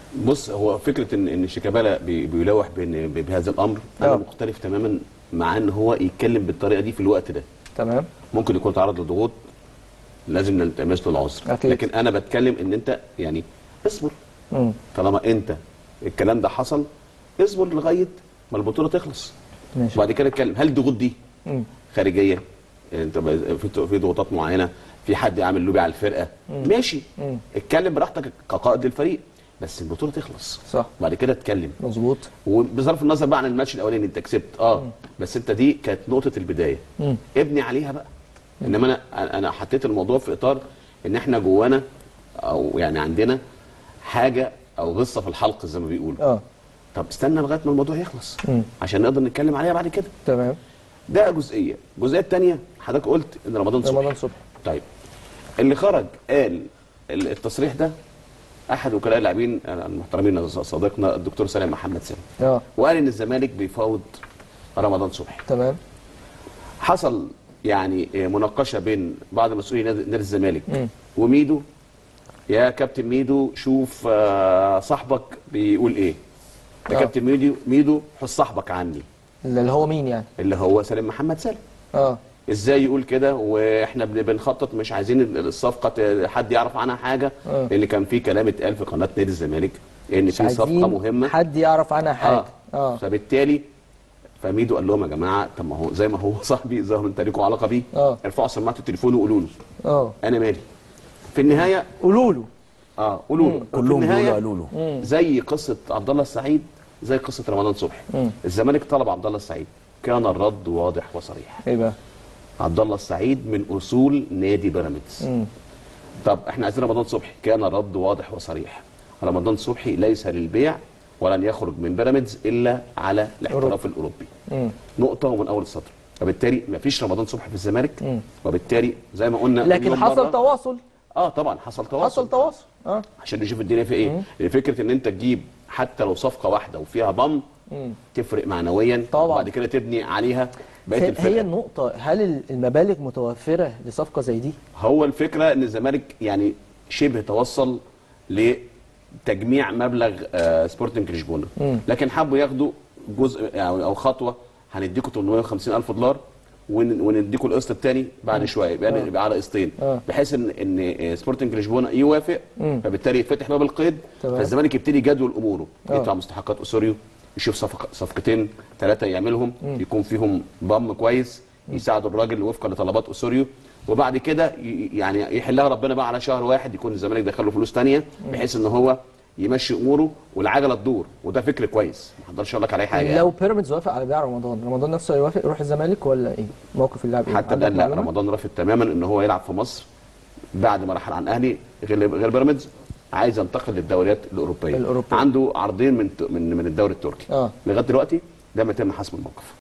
بص هو فكره ان ان شيكابالا بي- بيلوح بين- بهذا الامر انا آه. مختلف تماما مع ان هو يتكلم بالطريقه دي في الوقت ده تمام ممكن يكون تعرض لضغوط لازم نلتمس له العذر أكيد. لكن انا بتكلم ان انت يعني اصبر مم. طالما انت الكلام ده حصل اصبر لغايه ما البطوله تخلص ماشي وبعد كده اتكلم هل الضغوط دي مم. خارجيه يعني انت ب- في في ضغوطات معينه في حد عامل لوبي على الفرقه ماشي مم. اتكلم براحتك كقائد للفريق بس البطوله تخلص صح بعد كده اتكلم مظبوط وبصرف النظر بقى عن الماتش الاولاني انت كسبت اه بس انت دي كانت نقطه البدايه مم. ابني عليها بقى انما انا انا حطيت الموضوع في اطار ان احنا جوانا او يعني عندنا حاجه او غصه في الحلق زي ما بيقولوا اه طب استنى لغايه ما الموضوع يخلص مم. عشان نقدر نتكلم عليها بعد كده تمام ده جزئيه الجزئيه الثانيه حضرتك قلت ان رمضان صبحي رمضان صبحي طيب اللي خرج قال ال- التصريح ده احد وكلاء اللاعبين المحترمين صديقنا الدكتور سالم محمد سالم اه وقال ان الزمالك بيفاوض رمضان صبحي تمام حصل يعني مناقشه بين بعض مسؤولي نادي نادي الزمالك مم. وميدو يا كابتن ميدو شوف آه، صاحبك بيقول ايه يا آه. كابتن ميدو ميدو حس صاحبك عني اللي هو مين يعني اللي هو سالم محمد سالم اه ازاي يقول كده واحنا بن- بنخطط مش عايزين ال- الصفقه ت- حد يعرف عنها حاجه آه. لان كان في كلام اتقال في قناه نادي الزمالك ان مش في صفقه عايزين مهمه حد يعرف عنها حاجه اه, اه فبالتالي فميدو قال لهم يا جماعه طب ما هو زي ما هو صاحبي زي ما انت ليكم علاقه بيه آه. ارفعوا سماعه التليفون وقولوا له اه انا مالي في النهايه قولوا له اه قولوا له في كلهم النهاية بيقولوا قالوا له زي قصه عبد الله السعيد زي قصه رمضان صبحي مم. الزمالك طلب عبد الله السعيد كان الرد واضح وصريح ايه بقى عبد الله السعيد من اصول نادي بيراميدز مم. طب احنا عايزين رمضان صبحي كان الرد واضح وصريح رمضان صبحي ليس للبيع ولن يخرج من بيراميدز الا على الاحتراف الاوروبي مم. نقطه ومن اول السطر فبالتالي مفيش رمضان صبحي في الزمالك مم. وبالتالي زي ما قلنا لكن مليون حصل مرة- تواصل اه طبعا حصل تواصل حصل تواصل اه عشان نشوف الدنيا في ايه لان فكره ان انت تجيب حتى لو صفقه واحده وفيها ضم مم. تفرق معنويا طبعا. وبعد كده تبني عليها بقيه هي الفرقه النقطة هل المبالغ متوفرة لصفقة زي دي؟ هو الفكره ان الزمالك يعني شبه توصل لتجميع مبلغ آه سبورتنج لشبونه مم. لكن حبوا ياخدوا جزء او أو خطوه هنديكم 850 الف دولار ون- ونديكم القسط الثاني بعد شويه يبقى آه. يبقى على قسطين آه. بحيث ان ان سبورتنج لشبونه يوافق مم. فبالتالي يفتح باب القيد تمام. فالزمالك يبتدي جدول اموره آه. يدفع مستحقات اسوريو يشوف صفقه صفقتين ثلاثه يعملهم يكون فيهم ضم كويس يساعدوا الراجل وفقا لطلبات اسوريو وبعد كده ي- يعني يحلها ربنا بقى على شهر واحد يكون الزمالك دخل له فلوس ثانيه بحيث ان هو يمشي اموره والعجله تدور وده فكر كويس ما اقدرش اقول لك عليه حاجه لو يعني. بيراميدز وافق على بيع رمضان، رمضان نفسه هيوافق يروح الزمالك ولا ايه؟ موقف اللاعب ايه؟ حتى عندك الان لا معلومة؟ رمضان رافض تماما ان هو يلعب في مصر بعد ما رحل عن اهلي غير غير بيراميدز عايز ينتقل للدوريات الاوروبيه الأوروبية. عنده عرضين من من من الدوري التركي اه لغايه دلوقتي لم يتم حسم الموقف